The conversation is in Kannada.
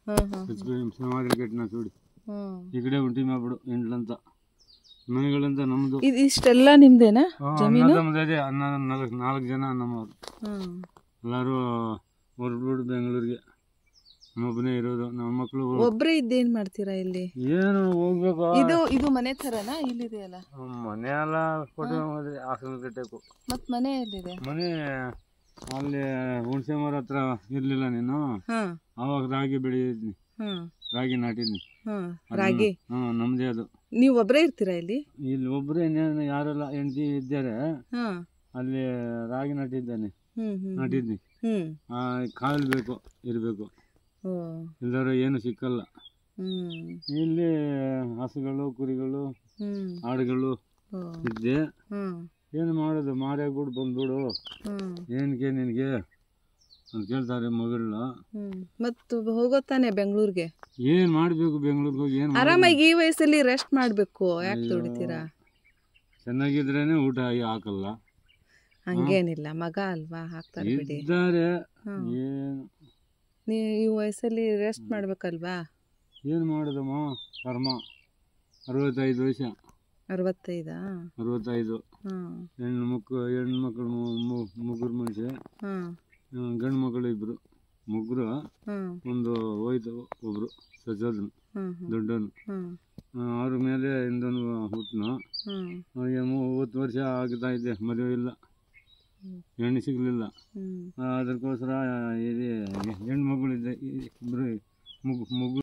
ಹಾಂ ಹಾಂ ಸಮಾಧಿ ಕಟ್ಟಿನ చూడు ಹಾಂ ఇక్కడే ఉంటే మాప్పుడు ఇంట్లంతా ಮನೆಗಳಂತ ನಮ್ದು ಇದು ಇಷ್ಟೆಲ್ಲ ನಿಮ್ದೇನಾ ಜಮೀನು ನಮ್ದು ಅದೇ ಅನ್ನ ನಾಲ್ಕು ನಾಲ್ಕು ಜನ ನಮ್ಮವ್ರು ಹಾಂ ಎಲ್ಲರೂ ಹೊರಟ್ಬಿಟ್ಟು ಬೆಂಗಳೂರಿಗೆ ನಮ್ಮೊಬ್ಬನೇ ಇರೋದು ನಮ್ಮ ಮಕ್ಕಳು ಒಬ್ರೇ ಇದ್ದೇನ್ ಮಾಡ್ತೀರಾ ಇಲ್ಲಿ ಏನು ಹೋಗ್ಬೇಕು ಇದು ಇದು ಮನೆ ಥರನಾ ಇಲ್ಲಿದೆಯಲ್ಲ ಮನೆ ಎಲ್ಲ ಕೊಟ್ಟು ಹೋದ್ರೆ ಹಾಸನ ಕಟ್ಟಬೇಕು ಮತ್ ಮನೆ ಎಲ್ಲಿದೆ ಮನೆ ಅಲ್ಲಿ ಹುಣಸೆ ಮರ ಹತ್ರ ಇರ್ಲಿಲ್ಲ ನೀನು ಹಾಂ ಅವಾಗ ರಾಗಿ ಬೆಳೆದಿದ್ನಿ ಹಾಂ ರಾಗಿ ನಾಟಿದ್ನಿ ಹಾಂ ರಾಗಿ ಹ್ಮ್ ನಮ್ದೇ ಅದು ನೀವು ಒಬ್ರೇ ಇರ್ತೀರಾ ಇಲ್ಲಿ ಇಲ್ಲಿ ಒಬ್ಬರೇ ಇನ್ನೇನು ಯಾರೆಲ್ಲ ಹೆಂಡತಿ ಇದ್ದಾರೆ ಹಾಂ ಅಲ್ಲಿ ರಾಗಿ ನಾಟಿದ್ದಾನೆ ಹ್ಮ್ ಹ್ಮ್ ನಾಟಿದ್ನಿ ಹ್ಮ್ ಆ, ಕಾವಲು ಬೇಕು ಇರಬೇಕು ಓ ಇಲ್ದಾರ ಏನು ಸಿಕ್ಕಲ್ಲ ಹ್ಮ್ ಇಲ್ಲಿ ಹಸುಗಳು ಕುರಿಗಳು ಹ್ಮ್ ಆಡುಗಳು ಓ ಇದ್ದೆ ಹ್ಮ್ ಏನು ಮಾಡೋದು ಮಾರ್ಯಾಗ್ಬಿಟ್ಟು ಬಂದ್ಬಿಡು ಹ್ಮ್ ಏನಕ್ಕೆ ನಿನಗೆ ಅಂತ ಕೇಳ್ತಾರೆ ಮಗಳನ್ನ ಹ್ಮ್ ಮತ್ತು ಹೋಗೋ ತಾನೆ ಬೆಂಗಳೂರಿಗೆ ಏನು ಮಾಡಬೇಕು ಬೆಂಗಳೂರಿಗೆ ಹೋಗಿ ಏನು ಆರಾಮಾಗಿ ಈ ವಯಸ್ಸಲ್ಲಿ ರೆಸ್ಟ್ ಮಾಡ್ಬೇಕು ಯಾಕೆ ದುಡಿತೀರಾ ಚೆನ್ನಾಗಿದ್ರೇನೆ ಊಟ ಹಾಕಲ್ಲ ಹಂಗೇನಿಲ್ಲ ಮಗ ಅಲ್ವಾ ಹಾಕ್ತಾರೆ ಬಿಡಿ ಇದ್ದಾರೆ ಹ್ಮ್. ಏನು ನೀವು ಈ ವಯಸ್ಸಲ್ಲಿ ರೆಸ್ಟ್ ಮಾಡ್ಬೇಕಲ್ವಾ ಏನು ಮಾಡೋದಮ್ಮ ಕರ್ಮ ಅರವತ್ತೈದು ವರ್ಷ ಅರವತ್ತೈದಾ ಅರವತ್ತೈದು ಹ್ಮ್ ಹೆಣ್ಣು ಮಕ್ಕಳು ಹೆಣ್ಣು ಮಕ್ಕಳು ಮುಗ್ಗರು ಮನುಷ್ಯ ಹ್ಮ್ ಗಂಡು ಮಕ್ಕಳು ಇಬ್ಬರು ಮುಗ್ಗರು ಹ್ಮ್ ಒಂದು ಹೋಯ್ತು ಒಬ್ಬರು ಸಚೋದನು ಹ್ಮ್ ಹ್ಮ್ ದೊಡ್ಡವನು ಹ್ಮ್ ಅವ್ರ ಮೇಲೆ ಇಂದೊಂದು ಹುಟ್ಟನು ಹ್ಮ್ ಅವನಿಗೆ ಮೂವತ್ತು ವರ್ಷ ಆಗ್ತಾ ಇದೆ ಮದುವೆ ಇಲ್ಲ ಹ್ಮ್. ಹೆಣ್ಣು ಸಿಗಲಿಲ್ಲ ಹ್ಮ್ ಅದಕ್ಕೋಸ್ಕರ ಇದು ಹೆಣ್ಣು ಮಗಳಿದ್ದೆ ಇಬ್ಬರು ಮುಗು ಮುಗು